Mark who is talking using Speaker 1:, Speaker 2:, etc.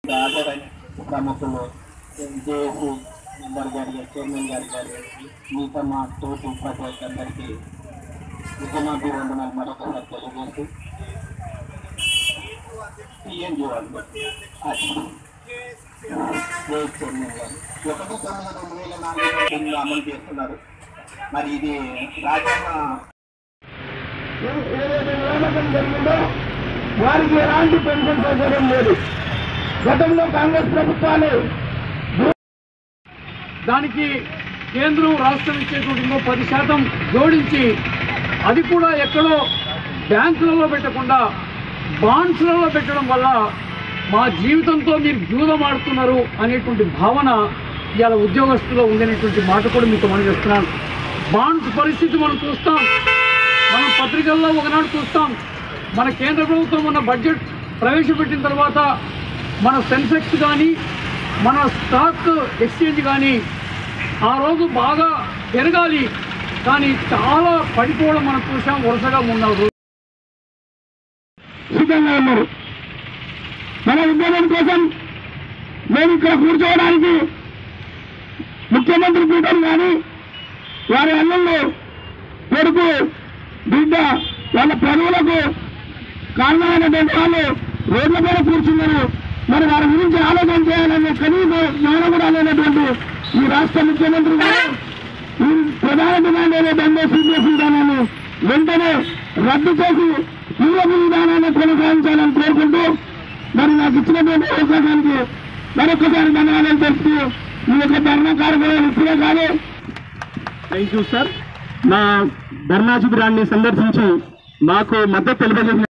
Speaker 1: హాజరైన ప్రముఖులు JAC member గారి చైర్మన్ గారి గారు మిగతా మా తోటి ఉపాధ్యాయులందరికీ ఉద్యమాభివందనాలు మరొకసారి తెలియజేస్తూ పిఎన్జి వాళ్ళు అది జేఏసీ చైర్మన్ గారు ఒకటి తొమ్మిది రెండు వేల నాలుగు దీన్ని అమలు చేస్తున్నారు మరి ఇది రాజ్యాంగ
Speaker 2: ఏదైతే నియామకం జరిగిందో వారికి ఎలాంటి పెన్షన్ సౌకర్యం లేదు గతంలో కాంగ్రెస్ ప్రభుత్వాలు దానికి కేంద్రం రాష్ట్రం ఇచ్చేటువంటి ఇంకో పది శాతం జోడించి అది కూడా ఎక్కడో బ్యాంకులలో పెట్టకుండా బాండ్స్లలో పెట్టడం వల్ల మా జీవితంతో మీరు జూదం ఆడుతున్నారు అనేటువంటి భావన ఇవాళ ఉద్యోగస్తులో ఉందనేటువంటి మాట కూడా మీతో మనం చేస్తున్నాను బాండ్స్ పరిస్థితి మనం చూస్తాం మనం పత్రికల్లో ఒకనాడు చూస్తాం మన కేంద్ర ప్రభుత్వం మన బడ్జెట్ ప్రవేశపెట్టిన తర్వాత మన సెన్సెక్స్ కానీ మన స్టాక్ ఎక్స్చేంజ్ కానీ ఆ రోజు బాగా పెరగాలి కానీ చాలా పడిపోవడం మనం చూసాం వరుసగా మూడు నాలుగు రోజులు సిద్ధంగా ఉన్నారు మన ఉద్యమం కోసం మేము ఇక్కడ కూర్చోవడానికి ముఖ్యమంత్రి పీఠం కానీ వారి అల్లుళ్ళు కొడుకు బిడ్డ వాళ్ళ పనులకు కారణమైనటువంటి వాళ్ళు రోడ్ల మీద కూర్చున్నారు మరి వారి గురించి ఆలోచన చేయాలనే కనీస జ్ఞానం కూడా లేనటువంటి ఈ రాష్ట్ర ముఖ్యమంత్రి గారు ఈ ప్రధాన డిమాండ్ ఏదైతే సిబిఎస్ విధానాన్ని వెంటనే రద్దు చేసి యూరప్ విధానాన్ని కొనసాగించాలని కోరుకుంటూ మరి నాకు ఇచ్చినటువంటి అవకాశానికి మరొకసారి ధన్యవాదాలు తెలుపుతూ ఈ యొక్క ధర్నా కార్యక్రమం ఇప్పుడే కాదు థ్యాంక్ యూ సార్ మా ధర్నా శిబిరాన్ని సందర్శించి మాకు మద్దతు తెలియజేసిన